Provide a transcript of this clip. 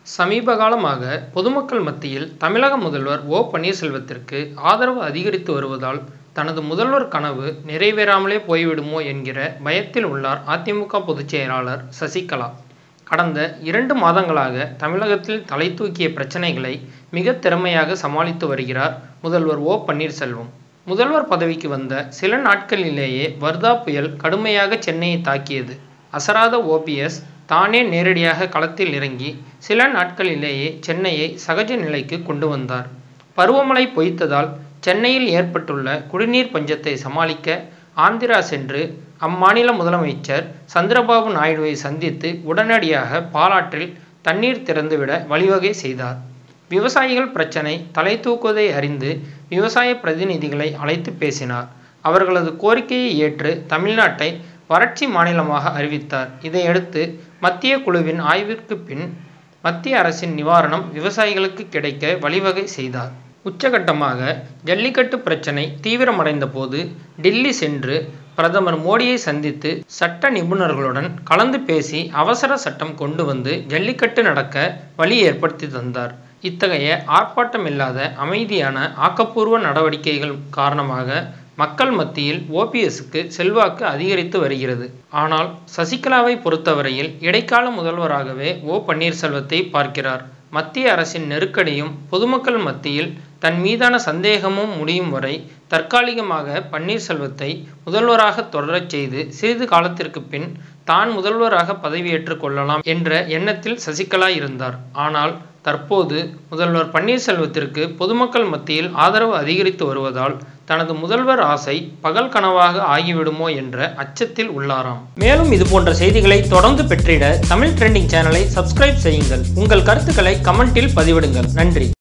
சமீப காலமாக பொதுமக்கள் மத்தியில் தமிழக முதல்வர் ஓ பன்னீர்செல்வத்திற்கு ஆதரவு அதிகரித்து வருவதால் தனது முதல்வர் கனவு நிறைவேறாமலே போய்விடுமோ என்கிற பயத்தில் உள்ளார் அதிமுக பொதுச் செயலாளர் சசிகலா கடந்த இரண்டு மாதங்களாக தமிழகத்தில் தலை தூக்கிய பிரச்சனைகளை மிக திறமையாக சமாளித்து வருகிறார் முதல்வர் ஓ பன்னீர்செல்வம் முதல்வர் பதவிக்கு வந்த சில நாட்களிலேயே வர்தா புயல் கடுமையாக சென்னையை தாக்கியது அசராத ஓபிஎஸ் தானே நேரடியாக களத்தில் இறங்கி சில நாட்களிலேயே சென்னையை சகஜ நிலைக்கு கொண்டு வந்தார் பருவமழை பொய்த்ததால் சென்னையில் ஏற்பட்டுள்ள குடிநீர் பஞ்சத்தை சமாளிக்க ஆந்திரா சென்று அம்மாநில முதலமைச்சர் சந்திரபாபு நாயுடுவை சந்தித்து உடனடியாக பாலாற்றில் தண்ணீர் திறந்துவிட வழிவகை செய்தார் விவசாயிகள் பிரச்சனை தலை தூக்குவதை அறிந்து விவசாய பிரதிநிதிகளை அழைத்து பேசினார் அவர்களது கோரிக்கையை ஏற்று தமிழ்நாட்டை வறட்சி மாநிலமாக அறிவித்தார் இதையடுத்து மத்திய குழுவின் ஆய்விற்கு பின் மத்திய அரசின் நிவாரணம் விவசாயிகளுக்கு கிடைக்க வழிவகை செய்தார் உச்சகட்டமாக ஜல்லிக்கட்டு பிரச்சனை தீவிரமடைந்த போது டில்லி சென்று பிரதமர் மோடியை சந்தித்து சட்ட நிபுணர்களுடன் கலந்து பேசி அவசர சட்டம் கொண்டு வந்து ஜல்லிக்கட்டு நடக்க வழி ஏற்படுத்தி தந்தார் இத்தகைய ஆர்ப்பாட்டமில்லாத அமைதியான ஆக்கப்பூர்வ நடவடிக்கைகள் காரணமாக மக்கள் மத்தியில் ஓபிஎஸ்க்கு செல்வாக்கு அதிகரித்து வருகிறது ஆனால் சசிகலாவை பொறுத்தவரையில் இடைக்கால முதல்வராகவே ஓ பன்னீர்செல்வத்தை பார்க்கிறார் மத்திய அரசின் நெருக்கடியும் பொதுமக்கள் மத்தியில் தன் மீதான சந்தேகமும் முடியும் வரை தற்காலிகமாக பன்னீர்செல்வத்தை முதல்வராக தொடரச் செய்து சிறிது காலத்திற்கு பின் தான் முதல்வராக பதவியேற்றுக் கொள்ளலாம் என்ற எண்ணத்தில் சசிகலா இருந்தார் ஆனால் தற்போது முதல்வர் பன்னீர்செல்வத்திற்கு பொதுமக்கள் மத்தியில் ஆதரவு அதிகரித்து வருவதால் தனது முதல்வர் ஆசை பகல் கனவாக ஆகிவிடுமோ என்ற அச்சத்தில் உள்ளாராம் மேலும் இது போன்ற செய்திகளை தொடர்ந்து பெற்றிட தமிழ் ட்ரெண்டிங் சேனலை சப்ஸ்கிரைப் செய்யுங்கள் உங்கள் கருத்துக்களை கமெண்டில் பதிவிடுங்கள் நன்றி